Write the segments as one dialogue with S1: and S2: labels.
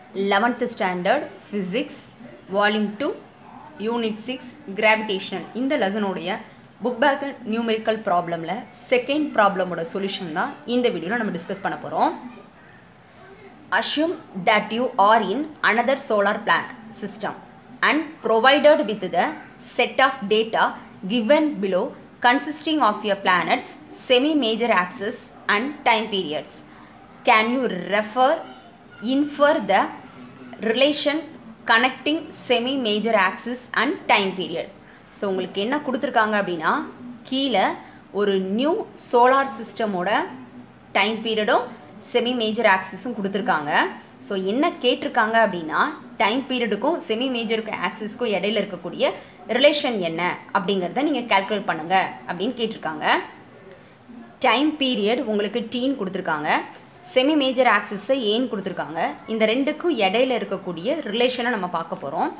S1: Eleventh standard physics volume two unit six gravitational இந்த லெசனுடைய book back numerical ப்ராப்ளமில் second ப்ராப்ளமோட சொல்யூஷன் தான் இந்த வீடியோவில் நம்ம டிஸ்கஸ் பண்ண போகிறோம் assume that you are in another solar planet system and provided with the set of data given below consisting of your planet's semi-major axis and time periods. Can you refer, infer the relation connecting semi-major axis and time period? So உங்களுக்கு என்ன கொடுத்துருக்காங்க அப்படின்னா கீழே ஒரு new solar சிஸ்டமோட time பீரியடும் semi major ஆக்சிஸும் கொடுத்துருக்காங்க ஸோ என்ன கேட்டிருக்காங்க அப்படின்னா டைம் பீரியடுக்கும் செமி மேஜருக்கு ஆக்சிஸ்க்கும் இடையில இருக்கக்கூடிய ரிலேஷன் என்ன அப்படிங்கிறத நீங்கள் கால்குலேட் பண்ணுங்க அப்படின்னு கேட்டிருக்காங்க டைம் பீரியட் உங்களுக்கு டீன் கொடுத்துருக்காங்க செமி மேஜர் ஆக்சிஸை ஏன்னு கொடுத்துருக்காங்க இந்த ரெண்டுக்கும் இடையில இருக்கக்கூடிய ரிலேஷனை நம்ம பார்க்க போகிறோம்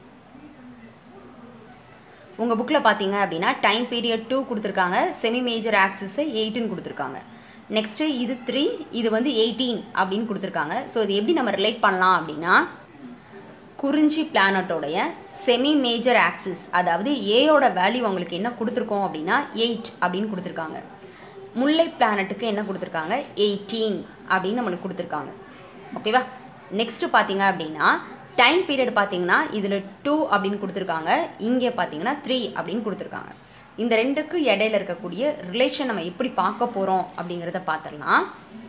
S1: உங்கள் புக்கில் பார்த்தீங்க அப்படின்னா டைம் பீரியட் டூ கொடுத்துருக்காங்க செமி மேஜர் ஆக்சிஸை எயிட்டுன்னு கொடுத்துருக்காங்க நெக்ஸ்ட்டு இது த்ரீ இது வந்து எயிட்டீன் அப்படின்னு கொடுத்துருக்காங்க ஸோ இது எப்படி நம்ம ரிலேட் பண்ணலாம் அப்படின்னா குறிஞ்சி பிளானட்டோடைய செமி மேஜர் ஆக்சிஸ் அதாவது ஏயோட வேல்யூ அவங்களுக்கு என்ன கொடுத்துருக்கோம் அப்படின்னா எயிட் அப்படின்னு கொடுத்துருக்காங்க முல்லை பிளானட்டுக்கு என்ன கொடுத்துருக்காங்க எயிட்டீன் அப்படின்னு நம்மளுக்கு கொடுத்துருக்காங்க ஓகேவா நெக்ஸ்ட்டு பார்த்தீங்க அப்படின்னா டைம் பீரியட் பார்த்தீங்கன்னா இதில் டூ அப்படின்னு கொடுத்துருக்காங்க இங்கே பார்த்தீங்கன்னா த்ரீ அப்படின்னு கொடுத்துருக்காங்க இந்த ரெண்டுக்கு இடையில இருக்கக்கூடிய ரிலேஷன் நம்ம எப்படி பார்க்க போகிறோம் அப்படிங்கிறத பார்த்துடலாம்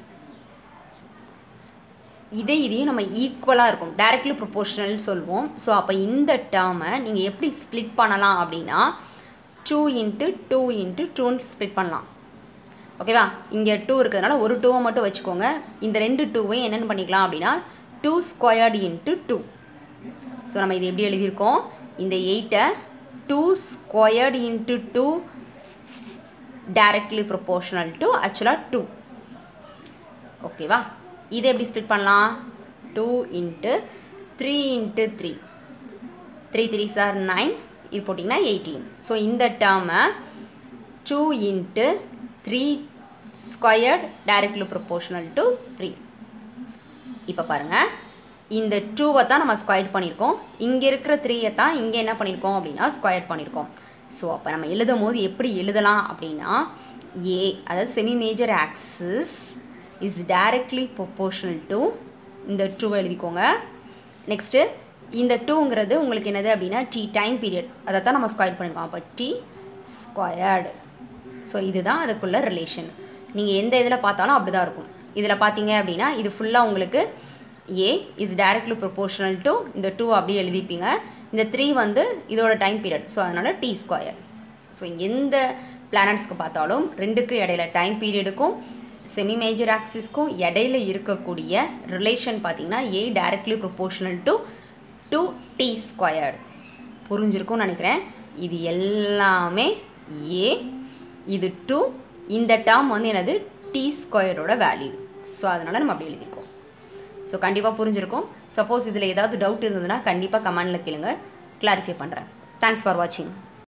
S1: இதே இதையும் நம்ம ஈக்குவலாக இருக்கும் டைரக்ட்லி ப்ரொபோஷனல் சொல்லுவோம் ஸோ அப்போ இந்த டேர்மை நீங்கள் எப்படி ஸ்ப்ளிட் பண்ணலாம் அப்படின்னா டூ இன்ட்டு டூ இன்ட்டு டூன்னு ஸ்ப்ளிட் பண்ணலாம் ஓகேவா இங்கே டூ இருக்கிறதுனால ஒரு டூவை மட்டும் வச்சுக்கோங்க இந்த ரெண்டு டூவையும் என்னென்னு பண்ணிக்கலாம் அப்படின்னா two squared into two so நம்ம இது எப்படி எழுதியிருக்கோம் இந்த எயிட்டை two squared into two directly proportional to ஆக்சுவலாக டூ ஓகேவா இதை எப்படி ஸ்ப்ளிட் பண்ணலாம் two into three into three three three சார் நைன் இது போட்டிங்கன்னா எயிட்டீன் ஸோ இந்த டேர்மை two into three squared directly proportional to three இப்போ பாருங்கள் இந்த டூவை தான் நம்ம ஸ்கொயர் பண்ணியிருக்கோம் இங்கே இருக்கிற த்ரீயை தான் இங்கே என்ன பண்ணியிருக்கோம் அப்படின்னா ஸ்கொயர் பண்ணியிருக்கோம் ஸோ அப்போ நம்ம எழுதும் போது எப்படி எழுதலாம் அப்படின்னா ஏ அதாவது semi major axis is directly proportional to இந்த டூவை எழுதிக்கோங்க நெக்ஸ்ட்டு இந்த டூங்கிறது உங்களுக்கு என்னது அப்படின்னா டி டைம் பீரியட் அதை தான் நம்ம ஸ்கொயர் பண்ணியிருக்கோம் அப்போ டி ஸ்கொயர்டு ஸோ இதுதான் அதுக்குள்ள ரிலேஷன் நீங்கள் எந்த இதில் பார்த்தாலும் அப்படி தான் இருக்கும் இதில் பார்த்தீங்க அப்படின்னா இது ஃபுல்லாக உங்களுக்கு A is directly proportional to இந்த டூ அப்படியே எழுதிப்பீங்க இந்த த்ரீ வந்து இதோட டைம் பீரியட் ஸோ அதனால் டி ஸ்கொயர் ஸோ எந்த பிளானட்ஸ்க்கு பார்த்தாலும் ரெண்டுக்கு இடையில டைம் பீரியடுக்கும் செமி மேஜர் ஆக்சிஸ்க்கும் இடையில இருக்கக்கூடிய ரிலேஷன் பார்த்தீங்கன்னா A directly proportional to two T square புரிஞ்சிருக்கும்னு நினைக்கிறேன் இது எல்லாமே ஏ இது டூ இந்த டேர்ம் வந்து என்னது டி ஸ்கொயரோட வேல்யூ ஸோ அதனால் நம்ம அப்படி எழுதியிருக்கோம் ஸோ கண்டிப்பாக புரிஞ்சிருக்கும் சப்போஸ் இதில் ஏதாவது டவுட் இருந்ததுன்னா கண்டிப்பாக கமெண்டில் கேளுங்க கிளாரிஃபை பண்ணுறேன் தேங்க்ஸ் ஃபார் வாட்சிங்